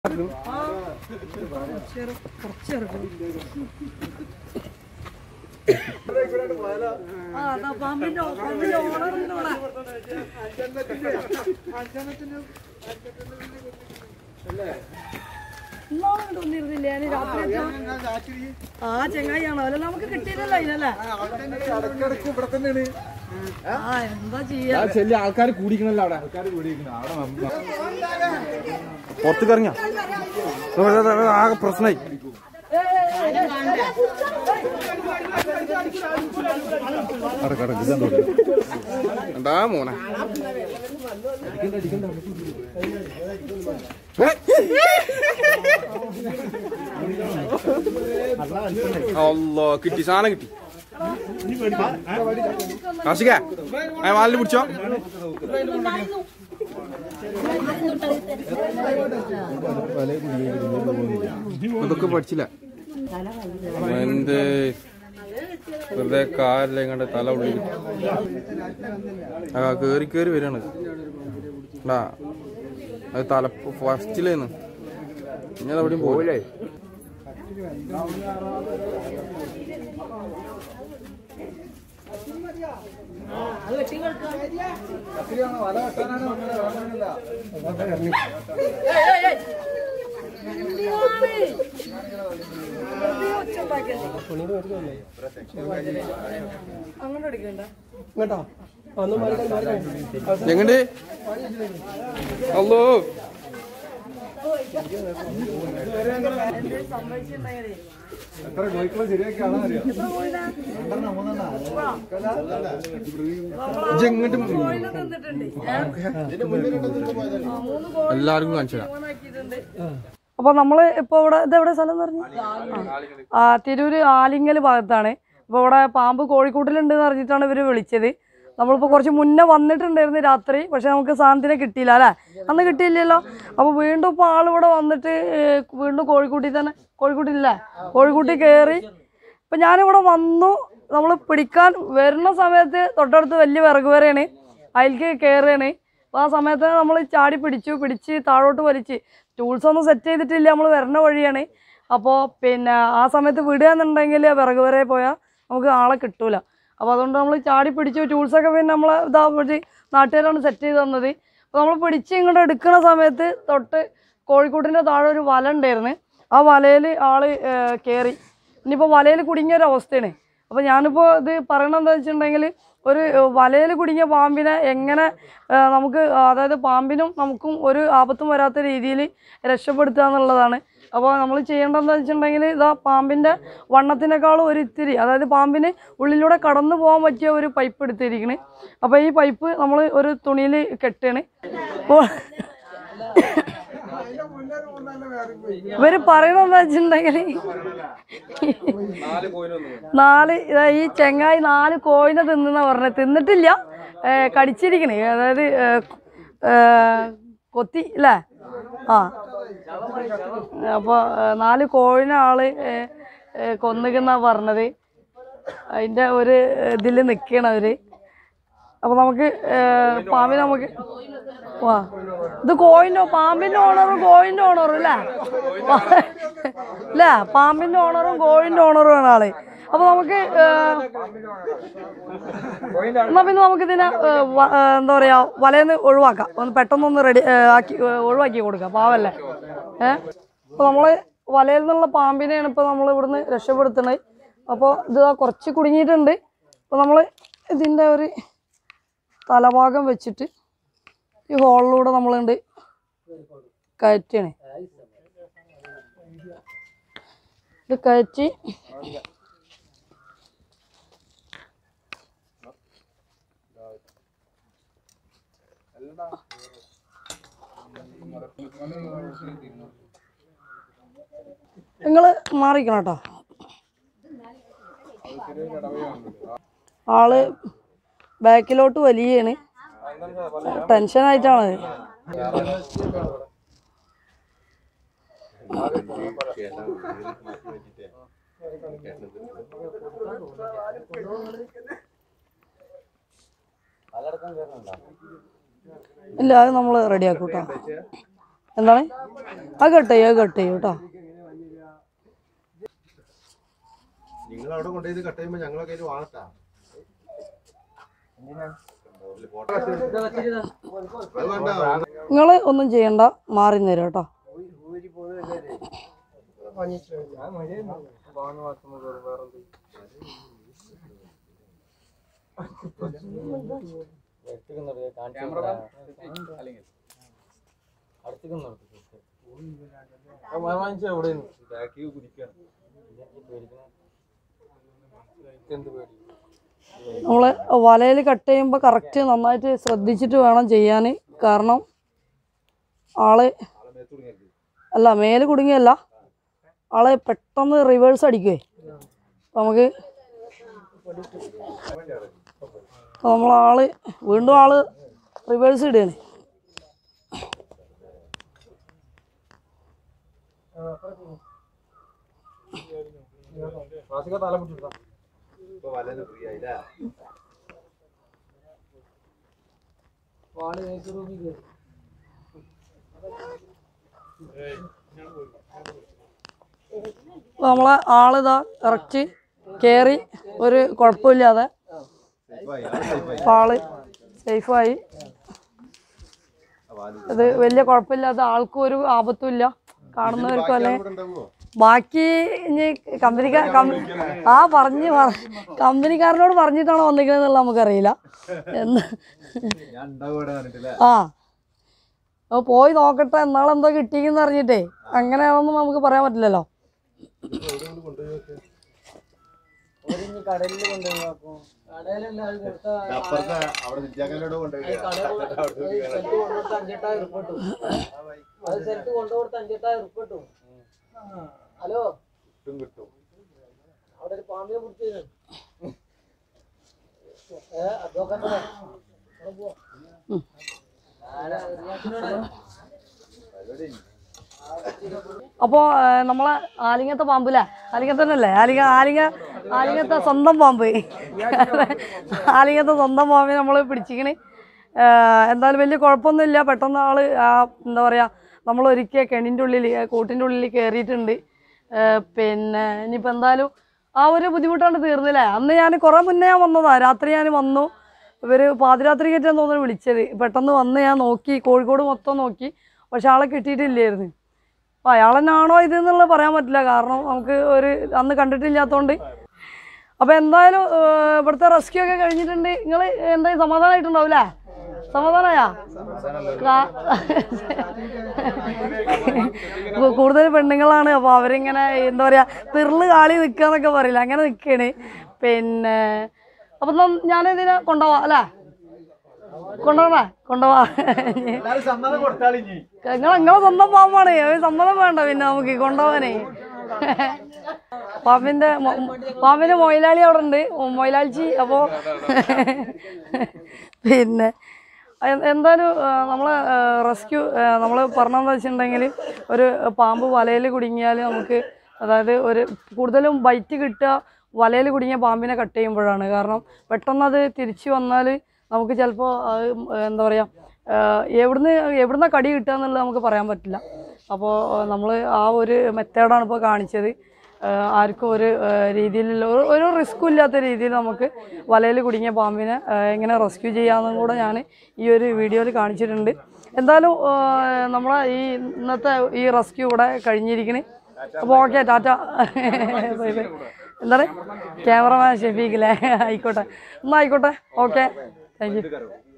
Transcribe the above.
ആ അതാ പാമ്പിന്റെ പാമ്പിന്റെ ഓണർ ഇവിടെ ഇന്നാളും ഇങ്ങോട്ട് വന്നിരുന്നില്ലേ ഞാൻ രാത്രി എത്തിയ- ആ ചെങ്ങായിയാണോ അല്ല നമുക്ക് കിട്ടിയില്ലല്ലോ അതിനല്ലേ ആ എന്താ ചെയ്യാ ചെല്ലി ആൾക്കാർ കൂടിക്കണല്ലോ അവിടെ ആൾക്കാർ കൂടിയിരിക്കണം അവിടെ പുറത്തേക്ക് ഇറങ്ങിയ ആകെ പ്രശ്നമായി എന്താ മോനെ അല്ലോ കിട്ടി സാധനം കിട്ടി കാശിക്ക ആ വാലിന് പിടിച്ചോ ഇതൊക്കെ പഠിച്ചില്ല എന്ത് വെറുതെ കാലിലെ കണ്ട് തല ഉള്ളിൽ ആ കേറി കേറി വരാണ് ണ്ടാ അത് തല ഫസ്റ്റിലേന്ന് ഇങ്ങനെ എവിടെയും പോവില്ലേ അങ്ങനെ അടിക്കണ്ട എങ്ങണ്ട് അല്ലോ എന്തെങ്കിലും സംഭവിച്ചിട്ടുണ്ടെങ്കിലേ ഇജെങ്ങോട്ട് കോയിനെ തന്നിട്ടുണ്ട് ആ, മൂന്ന് കോഴി എല്ലാവർക്കും കാണിച്ചു തരാം ഓണാക്കിയിട്ടുണ്ട് അപ്പൊ നമ്മള് ഇപ്പൊ ഇവിടെ ഇത് എവിടെ സ്ഥലം എന്ന് പറഞ്ഞു ആ തിരൂര് ആലിങ്ങൽ ഭാഗത്താണ് അപ്പൊ ഇവിടെ പാമ്പ് കോഴിക്കൂട്ടിലുണ്ട് എന്ന് പറഞ്ഞിട്ടാണ് ഇവര് വിളിച്ചത് നമ്മളിപ്പോ കുറച്ച് മുന്നേ വന്നിട്ടുണ്ടായിരുന്നു രാത്രി പക്ഷെ നമുക്ക് സാധനത്തിനെ കിട്ടിയില്ല അല്ലെ അന്ന് കിട്ടിയില്ലല്ലോ അപ്പൊ വീണ്ടും ഇപ്പൊ ആൾ ഇവിടെ വന്നിട്ട് ഏഹ്, വീണ്ടും കോഴിക്കൂട്ടി തന്നെ കോഴിക്കൂട്ടില്ലേ കോഴിക്കൂട്ടി കയറി ഇപ്പൊ ഞാനിവിടെ വന്നു നമ്മൾ പിടിക്കാൻ വരുന്ന സമയത്ത് തൊട്ടടുത്ത് വലിയ വിറക് വരെയാണ് അതിലേക്ക് കയറുകയാണ് അപ്പോൾ ആ സമയത്ത് നമ്മൾ ചാടി പിടിച്ചു പിടിച്ച് താഴോട്ട് വലിച്ച് ടൂൾസ് ഒന്നും സെറ്റ് ചെയ്തിട്ടില്ല നമ്മൾ വരുന്ന വഴിയാണ് അപ്പോൾ പിന്നെ ആ സമയത്ത് വിടുകയെന്നുണ്ടെങ്കിൽ വിറക് വരെ പോയാൽ നമുക്ക് ആളെ കിട്ടൂല അപ്പോൾ അതുകൊണ്ട് നമ്മൾ ചാടി പിടിച്ചു ടൂൾസൊക്കെ പിന്നെ നമ്മൾ ഇതാ പിടിച്ച് നാട്ടുകാരാണ് സെറ്റ് ചെയ്ത് തന്നത് അപ്പോൾ നമ്മൾ പിടിച്ച് ഇങ്ങോട്ട് എടുക്കുന്ന സമയത്ത് തൊട്ട് കോഴിക്കോട്ടിൻ്റെ താഴെ ഒരു വല ഉണ്ടായിരുന്നു ആ വലയിൽ ആൾ കയറി ഇനിയിപ്പോൾ വലയിൽ കുടുങ്ങിയ ഒരു അവസ്ഥയാണ് അപ്പോൾ ഞാനിപ്പോൾ ഇത് പറയണത് എന്താ വെച്ചിട്ടുണ്ടെങ്കിൽ ഒരു വലയിൽ കുടുങ്ങിയ പാമ്പിനെ എങ്ങനെ ആ, നമുക്ക് അതായത് പാമ്പിനും നമുക്കും ഒരു ആപത്തും വരാത്ത രീതിയിൽ രക്ഷപ്പെടുത്തുക എന്നുള്ളതാണ് അപ്പോൾ നമ്മൾ ചെയ്യേണ്ടതെന്ന് വെച്ചിട്ടുണ്ടെങ്കിൽ ഇതാ പാമ്പിൻ്റെ വണ്ണത്തിനേക്കാളും ഒരു ഇത്തിരി അതായത് പാമ്പിന് ഉള്ളിലൂടെ കടന്നു പോകാൻ പറ്റിയ ഒരു പൈപ്പ് എടുത്തിരിക്കണ് അപ്പോൾ ഈ പൈപ്പ് നമ്മൾ ഒരു തുണിയിൽ കെട്ടാണ് അപ്പോൾ ഇവര് പറയണെന്ന് വെച്ചിട്ടുണ്ടെങ്കിൽ നാല് ഇതാ ഈ ചെങ്ങായി നാല് കോയിനെ തിന്നുന്ന പറഞ്ഞത് തിന്നിട്ടില്ല ഏ, കടിച്ചിരിക്കണേ അതായത് ഏ, ഏ, കൊത്തി അല്ലേ ആ അപ്പോൾ നാല് കോഴിനെ ആള് ഏ, ഏ, കൊന്നുകുന്നാ പറഞ്ഞത് അതിൻ്റെ ഒരു ഇതിൽ നിൽക്കണം അവര് അപ്പോൾ നമുക്ക് ഏ, പാമ്പിനെ നമുക്ക് വാ ഇത് കോയിൻ്റെ പാമ്പിൻ്റെ ഓണറും കോയിൻ്റെ ഓണറും അല്ലേ അല്ലേ പാമ്പിൻ്റെ ഓണറും കോയിൻ്റെ ഓണറും ആണ് ആള് അപ്പോൾ നമുക്ക് ഏ, എന്നാ പിന്നെ നമുക്ക് ഇതിനെ ഏ, വ- ഏ, എന്താ പറയാ വലയെന്ന് ഒഴിവാക്കാം ഒന്ന് പെട്ടെന്നൊന്ന് റെഡി ആക്കി ഏ, ഒഴിവാക്കി കൊടുക്കാം പാവല്ലേ ഏഹ് അപ്പോൾ നമ്മൾ വലയിൽ നിന്നുള്ള പാമ്പിനെയാണ് ഇപ്പോൾ നമ്മൾ ഇവിടുന്ന് രക്ഷപ്പെടുത്തുന്നത് അപ്പോൾ ഇത് ദാ കുറച്ച് കുടുങ്ങിയിട്ടുണ്ട് അപ്പോൾ നമ്മൾ ഇതിൻ്റെ ഒരു തലഭാഗം വെച്ചിട്ട് ഈ ഹോളിലൂടെ നമ്മളുണ്ട് കയറ്റാണ് ഇത് കയറ്റി നിങ്ങൾ മാറിക്കണം കേട്ടോ ആള് ബാക്കിലോട്ട് വലിയാണ് ടെൻഷനായിട്ടാണ് ഇല്ല അത് നമ്മൾ റെഡിയാക്കും കേട്ടോ എന്താണ് അത് കട്ട് ചെയ്യും അത് കട്ട് ചെയ്യും കേട്ടോ നിങ്ങൾ അവിടെ കൊണ്ടുപോയി കട്ട് ചെയ്യുമ്പോ ഞങ്ങളൊക്കെ അതിന് വാങ്ങട്ടാ അത് വേണ്ട നിങ്ങൾ ഒന്നും ചെയ്യണ്ട മാറി തരും കേട്ടോ നമ്മൾ വലയിൽ കട്ട് ചെയ്യുമ്പോൾ കറക്റ്റ് നന്നായിട്ട് ശ്രദ്ധിച്ചിട്ട് വേണം ചെയ്യാൻ കാരണം ആള് അല്ല മേല് കുടുങ്ങിയല്ല ആള് പെട്ടെന്ന് റിവേഴ്സ് അടിക്കുവേ അപ്പൊ നമുക്ക് അപ്പൊ നമ്മളാള് വീണ്ടും ആള് റിവേഴ്സ് ഇടുകയാണ് ഇപ്പൊ വലത് ഫ്രീ ആയില്ലേ അപ്പൊ നമ്മളെ ആളിതാ കറക്റ്റ് കയറി ഒരു കുഴപ്പമില്ലാതെ സേഫായി ആള് സേഫായി അപ്പൊ ആള് സേഫായി ഇത് വലിയ കുഴപ്പമില്ലാത്ത ആൾക്കും ഒരു ആപത്തും ഇല്ല കാണുന്നവർക്കും അല്ലെ ഇവിടെ ഉണ്ടാവുമോ ബാക്കി ഇനി കമ്പനിക്കാർ ആ പറഞ്ഞ് പറ- കമ്പനിക്കാരനോട് പറഞ്ഞിട്ടാണോ വന്നിരിക്കുന്നത് നമുക്കറിയില്ല എന്ന് ഞാൻ ഉണ്ടാവും ഇവിടെ കണ്ടിട്ടില്ലേ ആ അപ്പൊ പോയി നോക്കട്ടെ എന്നാളെന്തോ കിട്ടിയെന്ന് അറിഞ്ഞിട്ടേ അങ്ങനെയാണെന്ന് നമുക്ക് പറയാൻ പറ്റില്ലല്ലോ അപ്പുറത്തെ അവിടെ നിജാക്കലോട് കൊണ്ടുപോയി കിട്ടും കിട്ടും അപ്പോൾ നമ്മളെ ആലിങ്ങത്തെ പാമ്പില്ലേ ആലിങ്ങത്തെ തന്നെ അല്ലേ ആലിങ്ങ ആലിങ്ങ ആലിങ്ങത്തെ സ്വന്തം പാമ്പ് ആലിങ്ങത്തെ സ്വന്തം പാമ്പിനെ നമ്മൾ പിടിച്ചിക്കണ് എന്തായാലും വലിയ കുഴപ്പമൊന്നുമില്ല പെട്ടെന്ന് ആൾ എന്താ പറയുക നമ്മൾ ഒരിക്കൽ കെണിൻ്റെ ഉള്ളിൽ കൂട്ടിൻ്റെ ഉള്ളിൽ കയറിയിട്ടുണ്ട് ഏ, പിന്നെ ഇനിയിപ്പോൾ എന്തായാലും ആ ഒരു ബുദ്ധിമുട്ടാണ് തീർന്നില്ലേ അന്ന് ഞാൻ കുറേ മുന്നേ ഞാൻ വന്നതാ രാത്രി ഞാൻ വന്നു ഇവർ പാതിരാത്രിക്കേറ്റാന്ന് തോന്നുന്നു വിളിച്ചത് പെട്ടെന്ന് വന്ന് ഞാൻ നോക്കി കോഴിക്കോട് മൊത്തം നോക്കി പക്ഷെ ആളെ കിട്ടിയിട്ടില്ലായിരുന്നു അപ്പോൾ അയാൾ തന്നെയാണോ ഇത് എന്നുള്ളത് പറയാൻ പറ്റില്ല കാരണം നമുക്ക് ഒരു അന്ന് കണ്ടിട്ടില്ലാത്തതുകൊണ്ട് അപ്പോൾ എന്തായാലും ഏർ, ഇവിടുത്തെ റെസ്ക്യൂ ഒക്കെ കഴിഞ്ഞിട്ടുണ്ട് നിങ്ങൾ എന്തായാലും സമാധാനമായിട്ടുണ്ടാവില്ലേ സമാധാനമായാ കൂടുതൽ പെണ്ണുങ്ങളാണ് അപ്പോൾ അവരിങ്ങനെ എന്താ പറയുക തിറില് കാളി നിൽക്കുക എന്നൊക്കെ പറയില്ല അങ്ങനെ നിൽക്കുകയാണ് പിന്നെ അപ്പം ഞാനിതിനെ കൊണ്ടുപോവാം അല്ലേ കൊണ്ടുപോകണേ കൊണ്ടുപോവാ നിങ്ങൾ നിങ്ങളെ സ്വന്തം പാമ്പാണ് ഒരു സമ്മതം വേണ്ട പിന്നെ നമുക്ക് കൊണ്ടുപോകാനേ പാമ്പിന്റെ മൊ- പാമ്പിന്റെ മൊയിലാളി അവിടെ ഉണ്ട് മൊയിലാളിച്ചി അപ്പോ പിന്നെ എ- എന്തായാലും ആ, നമ്മളെ റെസ്ക്യൂ നമ്മൾ പറഞ്ഞതെന്ന് വെച്ചിട്ടുണ്ടെങ്കിൽ ഒരു പാമ്പ് വലയിൽ കുടുങ്ങിയാൽ നമുക്ക് അതായത് ഒരു കൂടുതലും ബൈറ്റ് കിട്ടുക വലയിൽ കുടുങ്ങിയ പാമ്പിനെ കട്ട് ചെയ്യുമ്പോഴാണ് കാരണം പെട്ടെന്ന് അത് തിരിച്ചു വന്നാൽ നമുക്ക് ചിലപ്പോൾ എന്താ പറയുക എവിടുന്ന് എവിടുന്ന കടി കിട്ടുക എന്നുള്ളത് നമുക്ക് പറയാൻ പറ്റില്ല അപ്പോൾ നമ്മൾ ആ ഒരു മെത്തേഡാണ് ഇപ്പോൾ കാണിച്ചത് ആഹ് ആർക്കും ഒരു ആഹ് രീതിയിലുള്ള ഒരു- ഒരു റിസ്ക്കും ഇല്ലാത്ത രീതിയിൽ നമുക്ക് വലയിൽ കുടുങ്ങിയ പാമ്പിനെ ആഹ് എങ്ങനെ റെസ്ക്യൂ ചെയ്യാമെന്നും കൂടെ ഞാൻ ഈ ഒരു വീഡിയോയിൽ കാണിച്ചിട്ടുണ്ട് എന്തായാലും ആഹ് നമ്മളെ ഈ ഇന്നത്തെ ഈ റെസ്ക്യൂ ഇവിടെ കഴിഞ്ഞിരിക്കണ് അപ്പോൾ ഓക്കെ ടാറ്റ ബൈ ബൈ എന്താണ് ക്യാമറമാൻ ഷെഫീഖില്ലേ ആയിക്കോട്ടെ എന്നാൽ ആയിക്കോട്ടെ ഓക്കെ താങ്ക് യു